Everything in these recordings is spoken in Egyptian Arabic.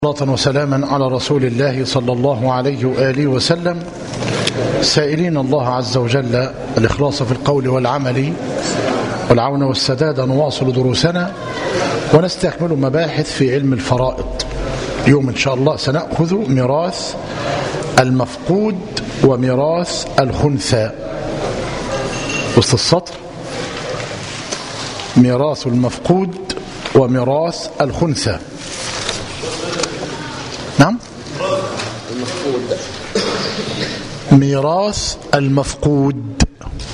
صلاة وسلاما على رسول الله صلى الله عليه وآله وسلم سائلين الله عز وجل الإخلاص في القول والعمل والعون والسداد نواصل دروسنا ونستكمل مباحث في علم الفرائض يوم إن شاء الله سنأخذ ميراث المفقود وميراث الخنثى وسط السطر ميراث المفقود وميراث الخنثى نعم ميراث المفقود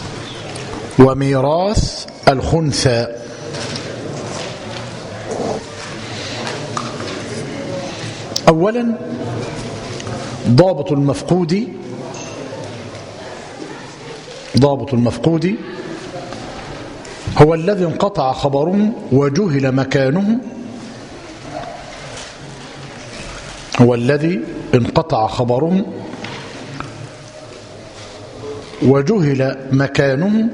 وميراث الخنثى أولا ضابط المفقود ضابط المفقود هو الذي انقطع خبره وجهل مكانه هو الذي انقطع خبره وجهل مكانه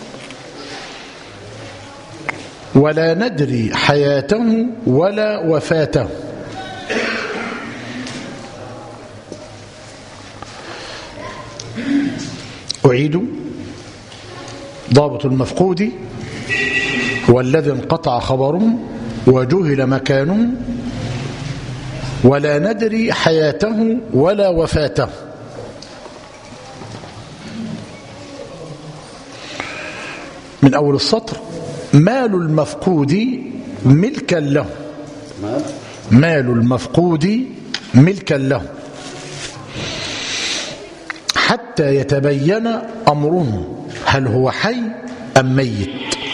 ولا ندري حياته ولا وفاته أعيد ضابط المفقود والذي انقطع خبره وجهل مكانه ولا ندري حياته ولا وفاته من أول السطر مال المفقود ملكا له مال المفقود ملكا له حتى يتبين أمره هل هو حي أم ميت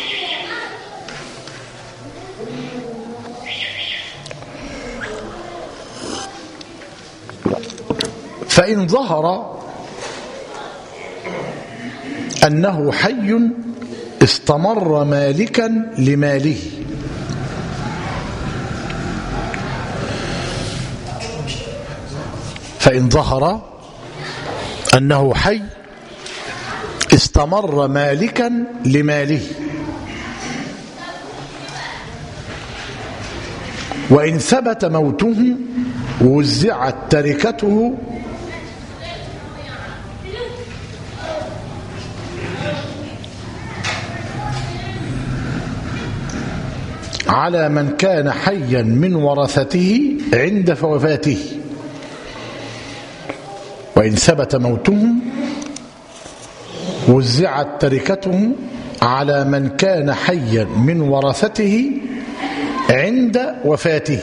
فإن ظهر أنه حي استمر مالكا لماله فإن ظهر أنه حي استمر مالكا لماله وإن ثبت موته وزعت تركته على من كان حيا من ورثته عند وفاته وإن ثبت موته وزعت تركته على من كان حيا من ورثته عند وفاته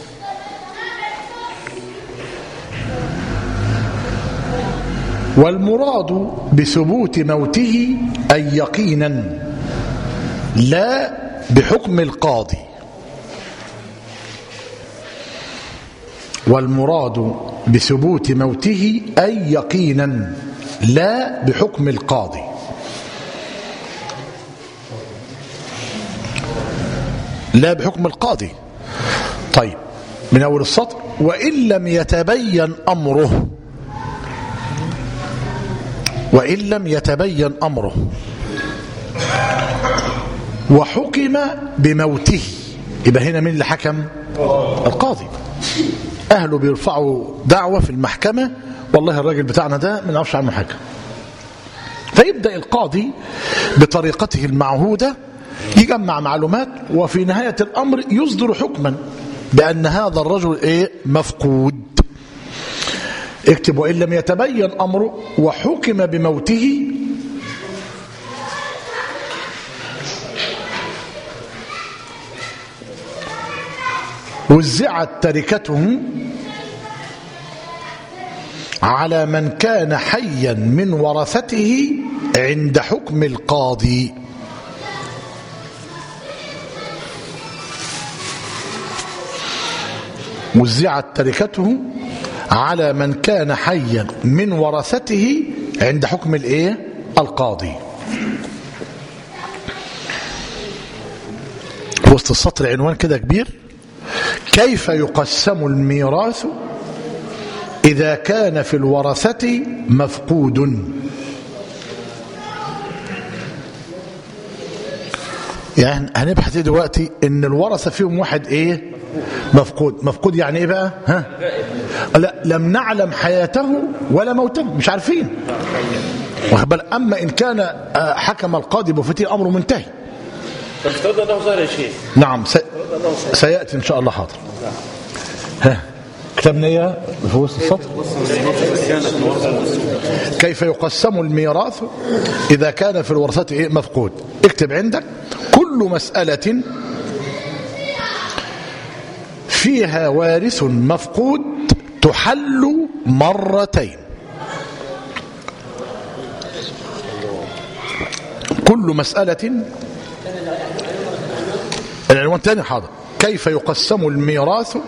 والمراد بثبوت موته أي يقينا لا بحكم القاضي والمراد بثبوت موته أي يقينا لا بحكم القاضي لا بحكم القاضي طيب من أول السطر وإن لم يتبين أمره وإن لم يتبين أمره وحكم بموته يبقى هنا مين اللي حكم القاضي أهله بيرفعوا دعوة في المحكمة والله الراجل بتاعنا ده ما نعرفش عنه حاجة فيبدأ القاضي بطريقته المعهودة يجمع معلومات وفي نهاية الأمر يصدر حكما بأن هذا الرجل إيه مفقود اكتب وإن لم يتبين أمره وحكم بموته وزعت تركته على من كان حيا من ورثته عند حكم القاضي وزعت تركته على من كان حيا من ورثته عند حكم الايه القاضي وسط السطر عنوان كده كبير كيف يقسم الميراث إذا كان في الورثة مفقود يعني هنبحث دلوقتي ان الورثة فيهم واحد ايه مفقود مفقود يعني ايه بقى ها لا لم نعلم حياته ولا موته مش عارفين واخد بالك اما ان كان آه، حكم القاضي بفتي امره منتهي طب افترض انه ظاهر يا شيخ نعم سي... سياتي ان شاء الله حاضر ها كتبنا اياه في وسط السطر كيف يقسم الميراث اذا كان في الورثه ايه مفقود اكتب عندك كل مساله فيها وارث مفقود تحل مرتين كل مسألة العنوان تاني حاضر كيف يقسم الميراث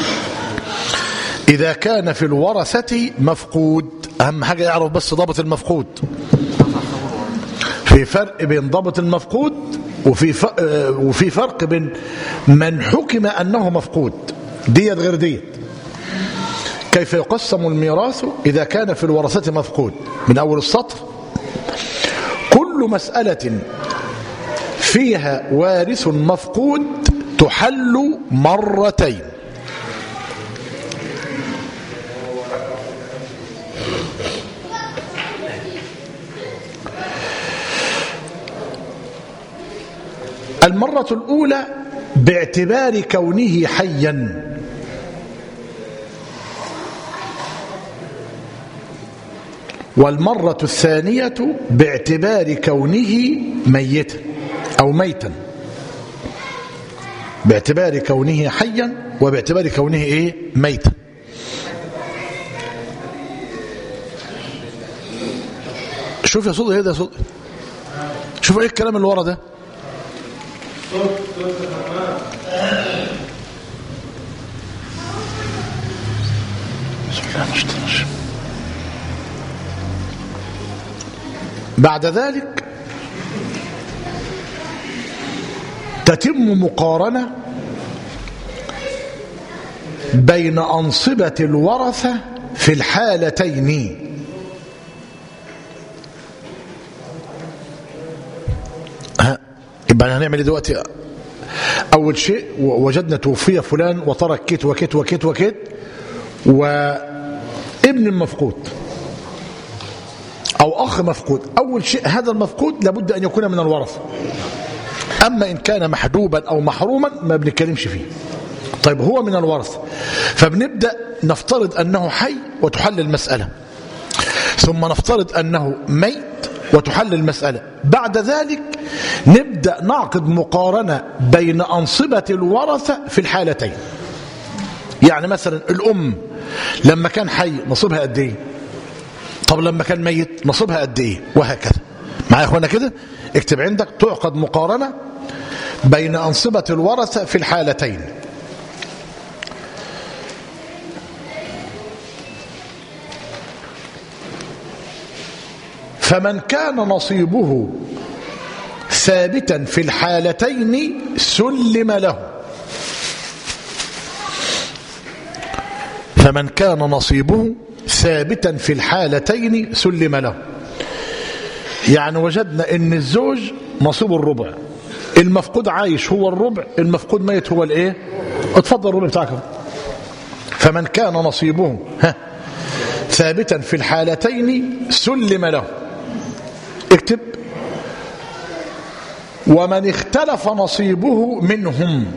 إذا كان في الورثة مفقود أهم حاجة يعرف بس ضابط المفقود في فرق بين ضابط المفقود وفي ف... آه، وفي فرق بين من حكم أنه مفقود ديت غير ديت كيف يقسم الميراث إذا كان في الورثة مفقود من أول السطر كل مسألة فيها وارث مفقود تحل مرتين المرة الأولى باعتبار كونه حيا والمرة الثانية باعتبار كونه ميتا أو ميتا باعتبار كونه حيا وباعتبار كونه إيه ميتا شوف يا صدق ايه ده يا صدق شوف ايه الكلام اللي ورا ده بسم الله ما شاء الله. بعد ذلك تتم مقارنة بين أنصبة الورثة في الحالتين ها يبقى هنعمل ايه دلوقتي أول شيء وجدنا توفي فلان وترك كت وكت وكت وكت وابن المفقود أو أخ مفقود أول شيء هذا المفقود لابد أن يكون من الورثة أما إن كان محجوبا أو محروما ما بنتكلمش فيه طيب هو من الورثة فبنبدأ نفترض أنه حي وتحل المسألة ثم نفترض أنه ميت وتحل المسألة بعد ذلك نبدأ نعقد مقارنة بين أنصبة الورثة في الحالتين يعني مثلا الأم لما كان حي نصيبها قد ايه طب لما كان ميت نصيبها قد ايه وهكذا معايا يا اخوانا كده اكتب عندك تعقد مقارنة بين أنصبة الورثة في الحالتين فمن كان نصيبه ثابتا في الحالتين سلم له فمن كان نصيبه ثابتا في الحالتين سلم له يعني وجدنا ان الزوج نصيبه الربع المفقود عايش هو الربع المفقود ميت هو الايه اتفضل الربع بتاعك فمن كان نصيبه ها ثابتا في الحالتين سلم له اكتب ومن اختلف نصيبه منهم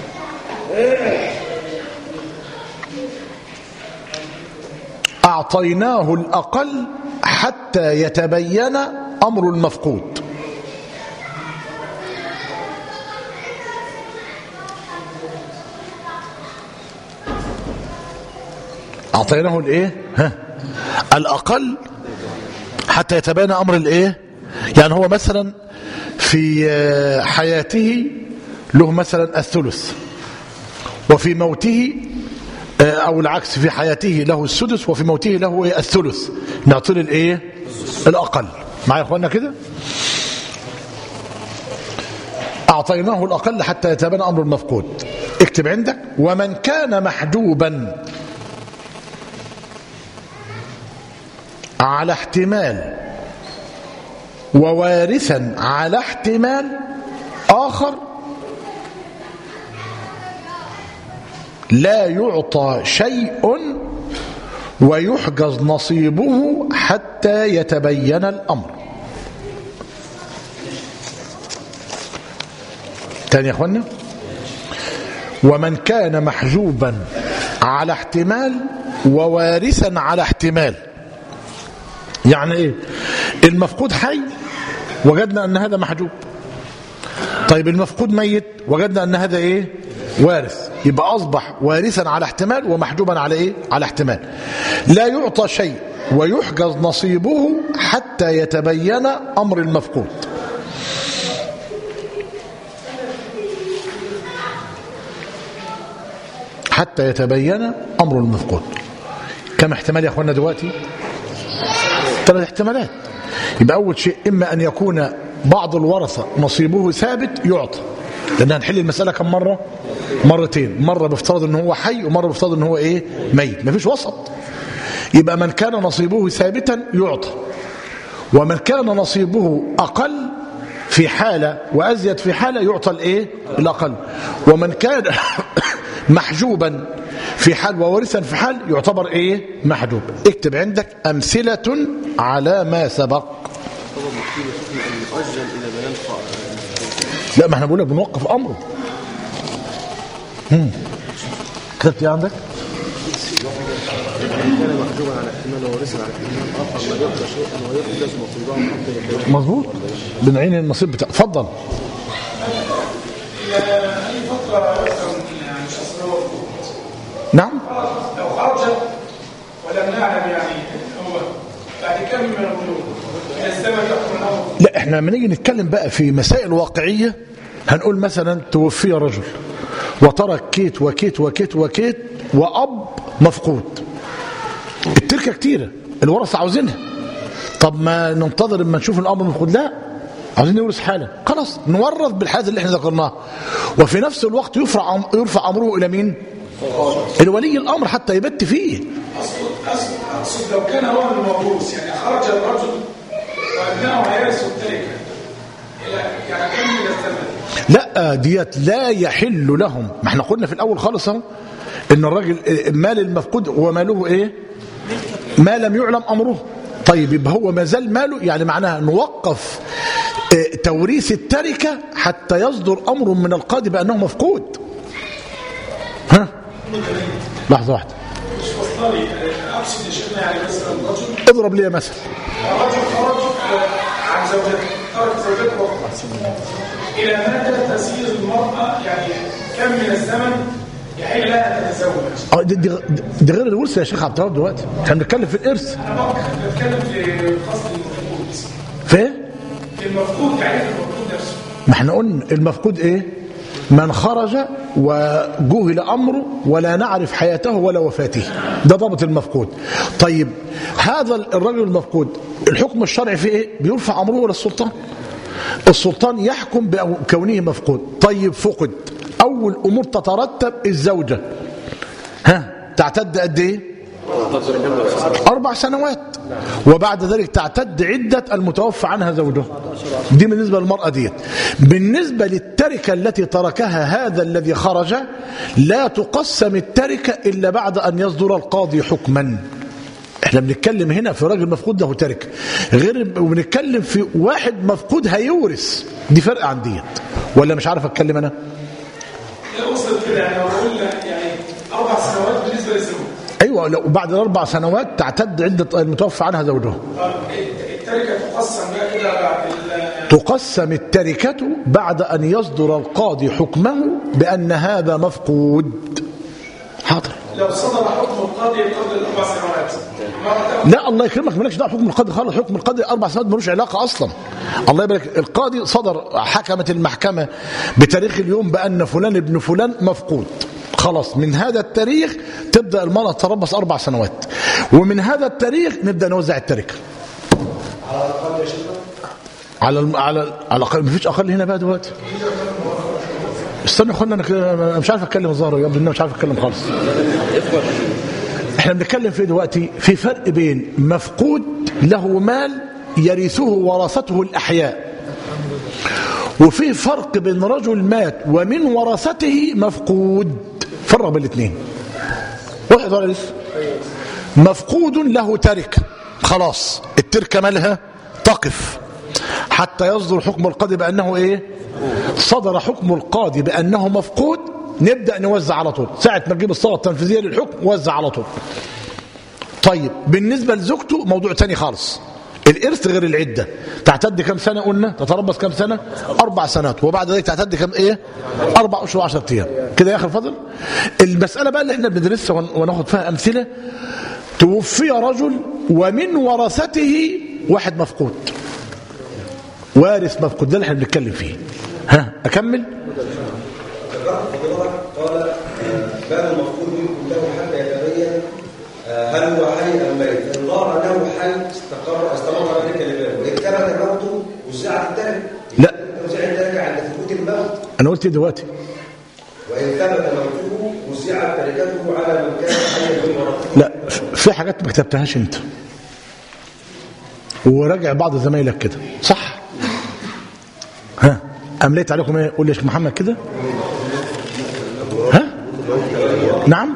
أعطيناه الأقل حتى يتبين أمر المفقود أعطيناه الإيه ها الأقل حتى يتبين أمر الإيه يعني هو مثلا في حياته له مثلا الثلث وفي موته أو العكس في حياته له السدس وفي موته له إيه الثلث نعطي الايه الأقل معايا يا اخوانا كده أعطيناه الأقل حتى يتبين أمر المفقود اكتب عندك ومن كان محجوبا على احتمال ووارثا على احتمال آخر لا يعطى شيء ويحجز نصيبه حتى يتبين الأمر تاني يا أخوانا ومن كان محجوبا على احتمال ووارثا على احتمال يعني ايه المفقود حي وجدنا ان هذا محجوب طيب المفقود ميت وجدنا ان هذا ايه وارث يبقى اصبح وارثا على احتمال ومحجوبا على ايه على احتمال لا يعطى شيء ويحجز نصيبه حتى يتبين امر المفقود حتى يتبين امر المفقود كم احتمال يا اخوانا دلوقتي ثلاث احتمالات يبقى اول شيء اما ان يكون بعض الورثه نصيبه ثابت يعطى لان هنحل المساله كم مره مرتين مره بيفترض ان هو حي ومره بيفترض ان هو ايه ميت مفيش وسط يبقى من كان نصيبه ثابتا يعطى ومن كان نصيبه اقل في حاله وازيد في حاله يعطى الايه الاقل ومن كان محجوبا في حال وورثا في حال يعتبر ايه محجوب اكتب عندك امثله على ما سبق لا ما احنا بقول لك بنوقف امره امم كتبت ايه عندك كان محجوبا على احتمال وورثا على احتمال اخر لا يعطى شيئا ويحجز نصيبه حتى يتبين مظبوط بنعين النصيب بتاع اتفضل نعم لو خرج ولم نعلم يعني هو بعد كم من القلوب من الزمن يحكم الامر لا احنا لما نيجي نتكلم بقى في مسائل واقعيه هنقول مثلا توفي رجل وترك كيت وكيت وكيت وكيت واب مفقود التركه كتيره الورثه عاوزينها طب ما ننتظر اما نشوف الامر مفقود لا عاوزين نورث حاله خلاص نورث بالحاجه اللي احنا ذكرناها وفي نفس الوقت يرفع يرفع امره الى مين الولي الامر حتى يبت فيه اقصد اقصد اقصد لو كان هو الموروث يعني خرج الرجل وابنائه هيرثوا التركه إلى- يعني كم من الزمن لا ديت لا يحل لهم ما احنا قلنا في الاول خالص اهو ان الراجل مال المفقود هو ماله ايه ما لم يعلم امره طيب يبقى هو ما زال ماله يعني معناها نوقف اه، توريث التركه حتى يصدر امر من القاضي بانه مفقود ها لحظه واحده مش فصلي اقصد يا شيخنا يعني مثلا رجل اضرب لي مثل رجل خرج آه، عن زوجته ترك زوجته وخرج الى مدى تسير المراه يعني كم من الزمن يحل لها ان تتزوج اه دي, دي, دي غير الورثه يا شيخ عبد الرب دلوقتي احنا بنتكلم في الارث انا بتكلم في فصل المفقود في في المفقود تعريف المفقود نفسه ما احنا قلنا المفقود ايه من خرج وجهل امره ولا نعرف حياته ولا وفاته ده ضابط المفقود طيب هذا الرجل المفقود الحكم الشرعي فيه ايه بيرفع امره الى السلطان السلطان يحكم بكونه مفقود طيب فقد اول امور تترتب الزوجه ها تعتد قد ايه أربع سنوات وبعد ذلك تعتد عدة المتوفى عنها زوجها دي بالنسبة للمرأة ديت بالنسبة للتركة التي تركها هذا الذي خرج لا تقسم التركة إلا بعد أن يصدر القاضي حكما احنا بنتكلم هنا في راجل مفقود له تركة غير وبنتكلم في واحد مفقود هيورث دي فرق عن ديت ولا مش عارف اتكلم انا لا وصلت كده يعني لو قلنا يعني اربع سنوات بالنسبه للزوج ايوه لو بعد الاربع سنوات تعتد عدة المتوفى عنها زوجها طب التركه تقسم بقى كده بعد ال- تقسم التركة بعد أن يصدر القاضي حكمه بأن هذا مفقود حاضر لو صدر حكم القاضي قبل الاربع سنوات مرة لا الله يكرمك مالكش دعوه حكم القاضي خالص حكم القاضي اربع سنوات ملوش علاقه اصلا الله يبارك القاضي صدر حكمت المحكمه بتاريخ اليوم بان فلان ابن فلان مفقود خلاص من هذا التاريخ تبدا المراه تتربص اربع سنوات ومن هذا التاريخ نبدا نوزع التركه على الم... على على الاقل مفيش اقل هنا بقى دلوقتي استنى يا اخوانا انا كده- أنا مش عارف اتكلم الظاهر يا ابني أنا مش عارف اتكلم خالص احنا بنتكلم في دلوقتي في فرق بين مفقود له مال يرثه ورثته الاحياء وفي فرق بين رجل مات ومن ورثته مفقود فرق بين الاثنين واحد ولا لسه مفقود له تركه خلاص التركه مالها تقف حتى يصدر حكم القاضي بانه ايه صدر حكم القاضي بانه مفقود نبدا نوزع على طول ساعه ما تجيب الصيغه التنفيذيه للحكم وزع على طول طيب بالنسبه لزوجته موضوع تاني خالص الارث غير العده تعتد كم سنه قلنا تتربص كم سنه اربع سنوات وبعد ذلك تعتد كم ايه اربع اشهر 10 ايام كده يا اخي الفضل المساله بقى اللي احنا بندرسها ون- وناخد فيها امثله توفي رجل ومن ورثته واحد مفقود وارث مفقود ده اللي احنا بنتكلم فيه ها اكمل قال باب المفقود منكم له حتى يتبين آه، هل هو حي ام ميت ان ظهر انه حي استقر استمر ذلك لبابه وان ثبت موته وزعت التركه لا وزعت التركه عند ثبوت الموت انا قلت إيه دلوقتي وان ثبت موته وزعت تركته على من كان حيا من ورثته لا في حاجات ما كتبتهاش انت وراجع بعض زمايلك كده صح ها امليت عليكم ايه قول لي يا شيخ محمد كده ها نعم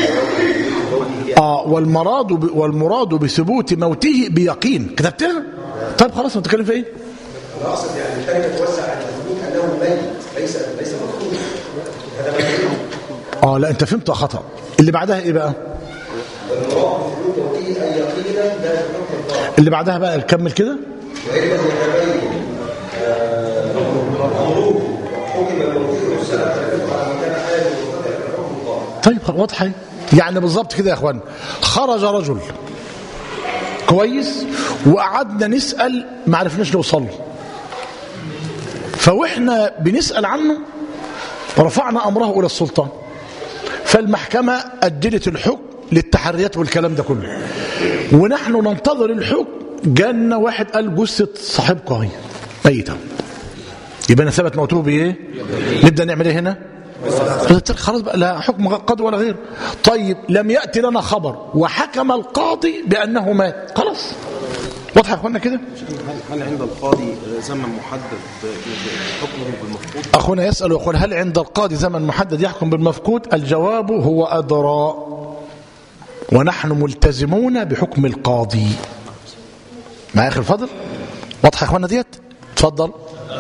اه والمراد ب... والمراد بثبوت موته بيقين كتبتها طيب خلاص بتتكلم في ايه انا اقصد يعني التركه توزع عند ثبوت انه ميت ليس ليس مفقود هذا مفقود اه لا انت فهمت خطا اللي بعدها ايه بقى والمراد بثبوت موته اي يقينا لا حكم الطاعه اللي بعدها بقى كمل كده وإن لم يتبين آه، أمره حكم الموضوع والسنة تكلف على من كان حالا وفتح الحكم القائم طيب خلاص واضحه اهي. يعني بالظبط كده يا اخوان خرج رجل كويس وقعدنا نسال ما عرفناش نوصل له فواحنا بنسال عنه رفعنا امره الى السلطان فالمحكمه اجلت الحكم للتحريات والكلام ده كله ونحن ننتظر الحكم جانا واحد قال جثه صاحبكم اهي ميته يبقى انا ثبت موته بايه نبدا نعمل ايه هنا خلاص بقى لا حكم قاضي ولا غير طيب لم يأتي لنا خبر وحكم القاضي بأنه مات خلاص واضح يا اخوانا كده هل هل عند القاضي زمن محدد حكمه بالمفقود اخونا يسأل ويقول هل عند القاضي زمن محدد يحكم بالمفقود الجواب هو أدرى ونحن ملتزمون بحكم القاضي مع اخر الفضل واضح يا اخوانا ديت اتفضل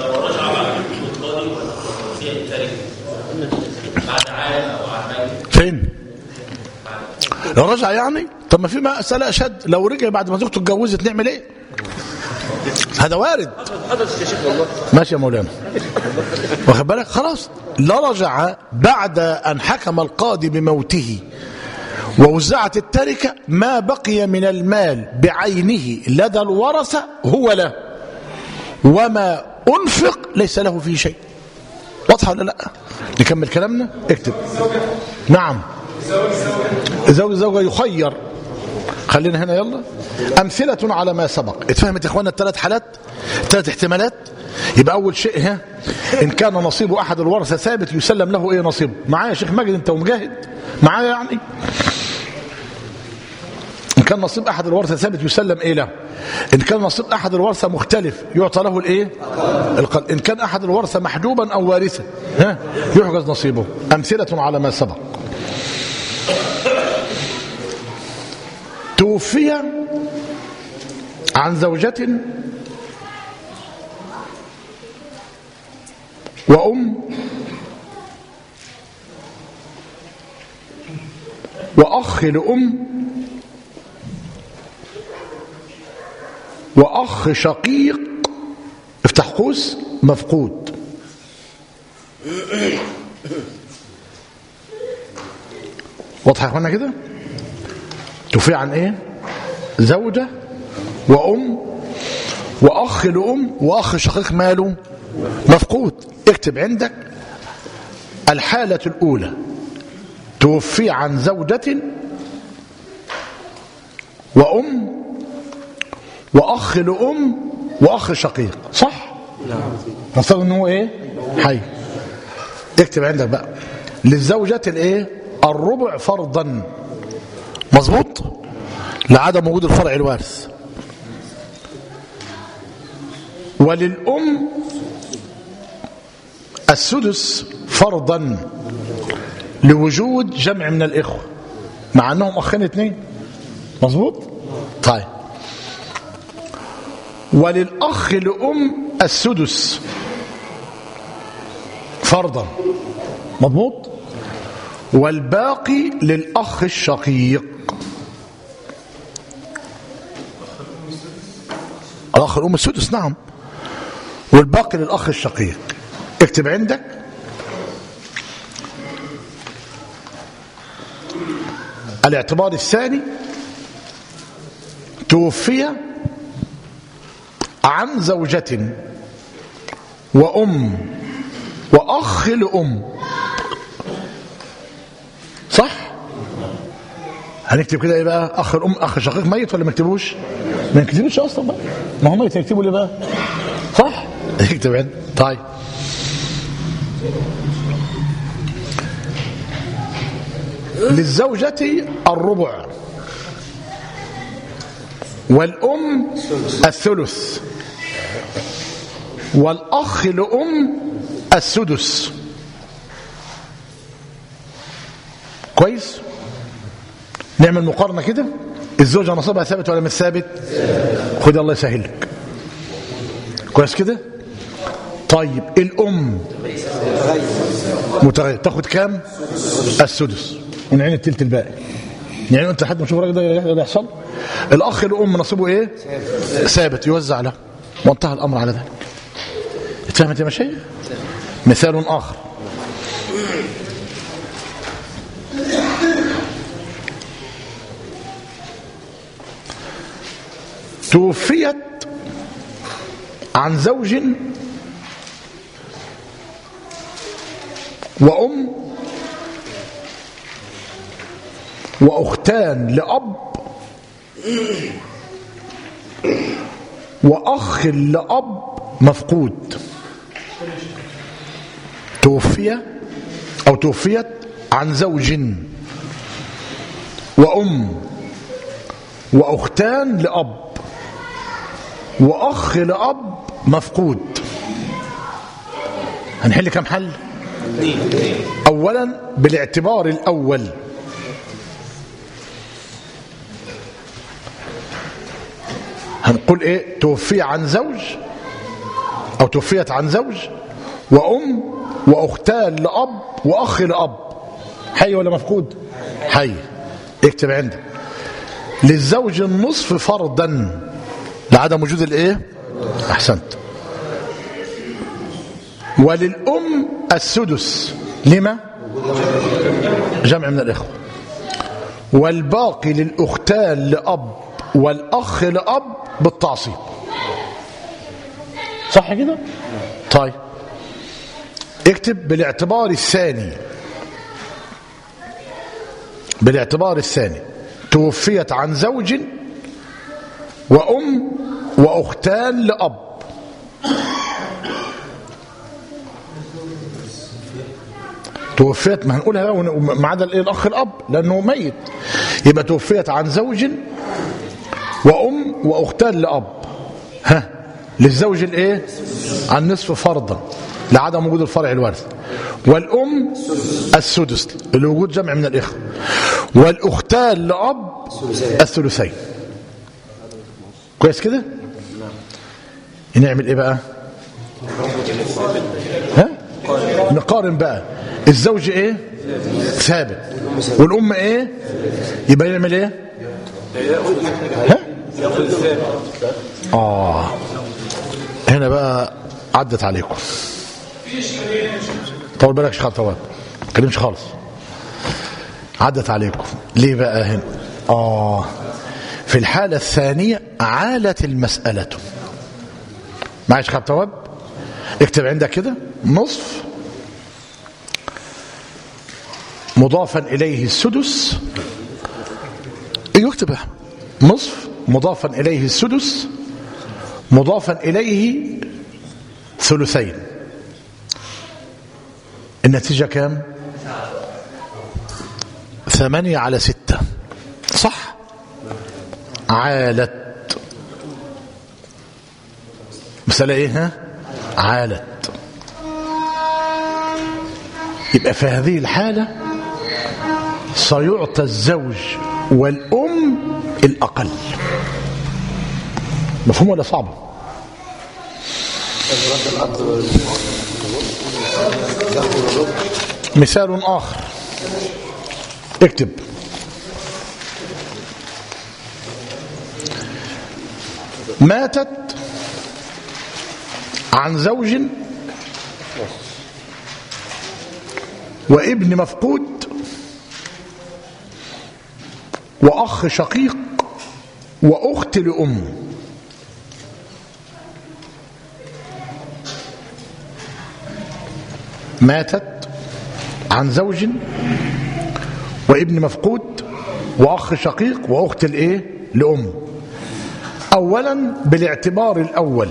فين لو رجع يعني طب ما في مسألة أشد لو رجع بعد ما زوجته اتجوزت نعمل ايه هذا وارد حدث يا شيخ والله ماشي يا مولانا واخد بالك خلاص لا رجع بعد أن حكم القاضي بموته ووزعت التركة ما بقي من المال بعينه لدى الورثة هو له وما أنفق ليس له فيه شيء واضحة ولا لا نكمل كلامنا اكتب نعم زوج الزوجة يخير خلينا هنا يلا أمثلة على ما سبق اتفهمت يا اخوانا الثلاث حالات ثلاث احتمالات يبقى أول شيء ها إن كان نصيب أحد الورثة ثابت يسلم له إيه نصيبه معايا يا شيخ ماجد أنت ومجاهد معايا يعني إن كان نصيب أحد الورثة ثابت يسلم إيه له إن كان نصيب أحد الورثة مختلف يعطى له الإيه القل إن كان أحد الورثة محجوبا أو وارثا ها يحجز نصيبه أمثلة على ما سبق توفي عن زوجة وأم وأخ لأم وأخ شقيق افتح قوس مفقود واضح يا اخوانا كده توفي عن ايه زوجة وأم وأخ لأم وأخ شقيق ماله مفقود اكتب عندك الحالة الأولى توفي عن زوجة وأم وأخ لأم وأخ شقيق صح؟ نفترض ان هو ايه؟ حي اكتب عندك بقى للزوجة الايه؟ الربع فرضا مظبوط؟ لعدم وجود الفرع الوارث وللأم السدس فرضا لوجود جمع من الإخوة مع أنهم أخين اثنين مظبوط طيب وللأخ لأم السدس فرضا مضبوط والباقي للأخ الشقيق الأخ الأم السدس نعم والباقي للأخ الشقيق اكتب عندك الاعتبار الثاني توفي عن زوجة وأم وأخ لأم صح هنكتب كده ايه بقى اخ الام اخ شقيق ميت ولا ما نكتبوش ما نكتبوش اصلا بقى ما هو ميت هيكتبوا ليه بقى صح اكتب عندك طيب للزوجة الربع والأم الثلث والأخ لأم السدس كويس نعمل مقارنة كده الزوجة نصيبها ثابت ولا مش ثابت خد الله يسهل لك كويس كده طيب الأم متغير تاخد كام السدس ونعين التلت الباقي يعني انت لحد ما تشوف الراجل ده اللي يحصل الاخ الام نصيبه ايه ثابت يوزع له وانتهى الامر على ذلك اتفهمت يا مشايخ مثال اخر توفيت عن زوج وأم وأختان لأب وأخ لأب مفقود توفي أو توفيت عن زوج وأم وأختان لأب وأخ لأب مفقود هنحل كم حل أولا بالاعتبار الأول هنقول ايه توفي عن زوج او توفيت عن زوج وام واختان لاب واخ لاب حي ولا مفقود حي اكتب عندك للزوج النصف فرضا لعدم وجود الايه احسنت وللام السدس لما جمع من الاخوه والباقي للاختان لاب والاخ لاب بالتعصيب صح كده طيب اكتب بالاعتبار الثاني بالاعتبار الثاني توفيت عن زوج وام واختان لاب توفيت ما هنقولها بقى ما عدا الايه الاخ الاب لانه ميت يبقى توفيت عن زوج وام واختان لاب ها للزوج الايه عن نصف فرضا لعدم وجود الفرع الوارث والام السدس لوجود جمع من الاخوه والاختان لاب الثلثين كويس كده نعمل ايه بقى ها نقارن بقى الزوج ايه ثابت والام ايه يبقى يعمل ايه ها اه هنا بقى عدت عليكم طول بالك شيخ طوال ما تكلمش خالص عدت عليكم ليه بقى هنا اه في الحالة الثانية عالت المسألة معايا شيخ تواب اكتب عندك كده نصف مضافا إليه السدس يكتبها نصف مضافا إليه السدس مضافا إليه ثلثين النتيجة كام ثمانية على ستة صح عالت مسألة ايه ها عالت يبقى في هذه الحالة سيعطى الزوج والأم الأقل مفهوم ولا صعبة مثال آخر اكتب ماتت عن زوج وابن مفقود وأخ شقيق وأخت لأم ماتت عن زوج وابن مفقود وأخ شقيق وأخت الإيه لأم أولا بالاعتبار الأول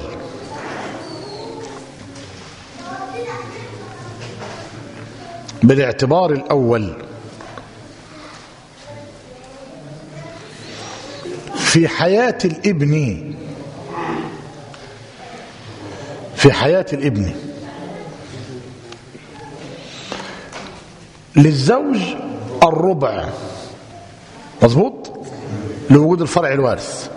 بالاعتبار الأول في حياة الابن في حياة الابن للزوج الربع مظبوط لوجود الفرع الوارث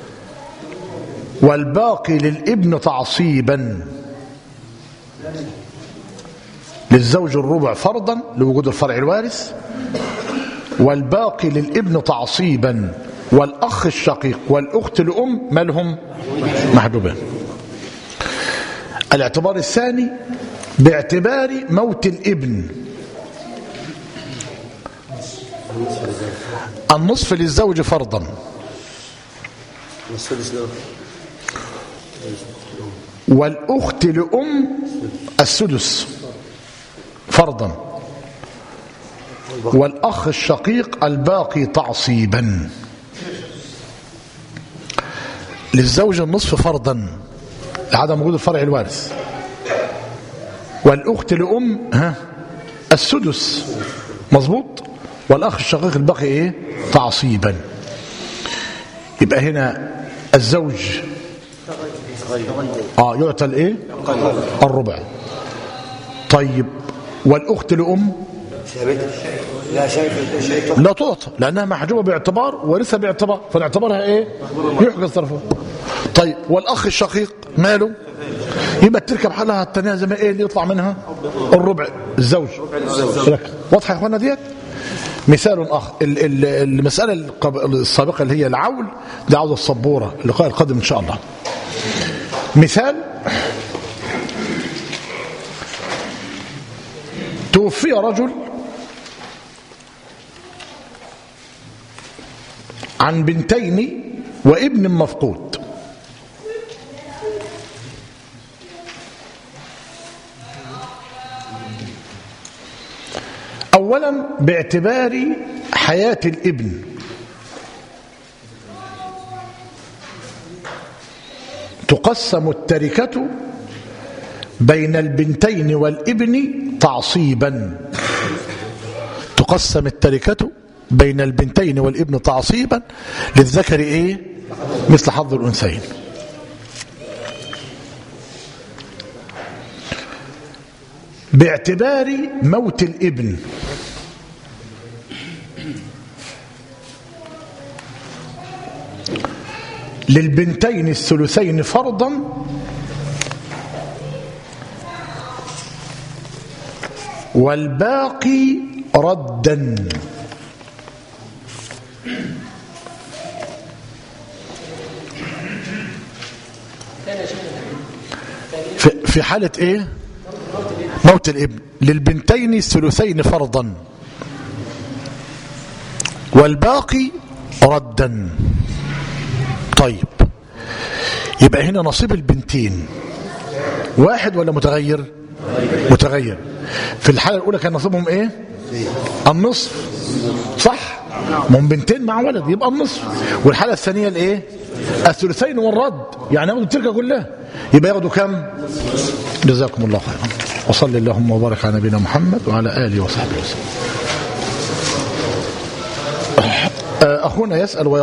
والباقي للابن تعصيبا للزوج الربع فرضا لوجود الفرع الوارث والباقي للابن تعصيبا والأخ الشقيق والأخت الأم مالهم محجوبان الاعتبار الثاني باعتبار موت الابن النصف للزوج فرضا والأخت لأم السدس فرضا والأخ الشقيق الباقي تعصيبا للزوج النصف فرضا لعدم وجود الفرع الوارث والأخت لأم ها السدس مظبوط والأخ الشقيق الباقي إيه تعصيبا يبقى هنا الزوج اه يعطى الايه الربع طيب والاخت لام لا شيء شيء لا تعطى لانها محجوبه باعتبار ورثها باعتبار فنعتبرها ايه يحجز طرفها طيب والاخ الشقيق ماله يبقى تركب حالها الثانيه زي ما ايه اللي يطلع منها الربع الزوج لك واضحه يا اخوانا ديت مثال اخر ال- ال- المساله القب- السابقه اللي هي العول دي عاوزه السبوره اللقاء القادم ان شاء الله مثال توفي رجل عن بنتين وابن مفقود اولا باعتبار حياه الابن تقسم التركه بين البنتين والابن تعصيبا تقسم التركه بين البنتين والابن تعصيبا للذكر ايه مثل حظ الانثيين باعتبار موت الابن للبنتين الثلثين فرضا والباقي ردا في في حالة ايه موت الابن للبنتين الثلثين فرضا والباقي ردا طيب يبقى هنا نصيب البنتين واحد ولا متغير متغير في الحالة الأولى كان نصيبهم ايه النصف صح من بنتين مع ولد يبقى النصف والحالة الثانية الايه الثلثين والرد يعني ياخدوا التركة كلها يبقى ياخدوا كم جزاكم الله خيرا وصلي اللهم وبارك على نبينا محمد وعلى آله وصحبه وسلم أخونا يسأل ويقول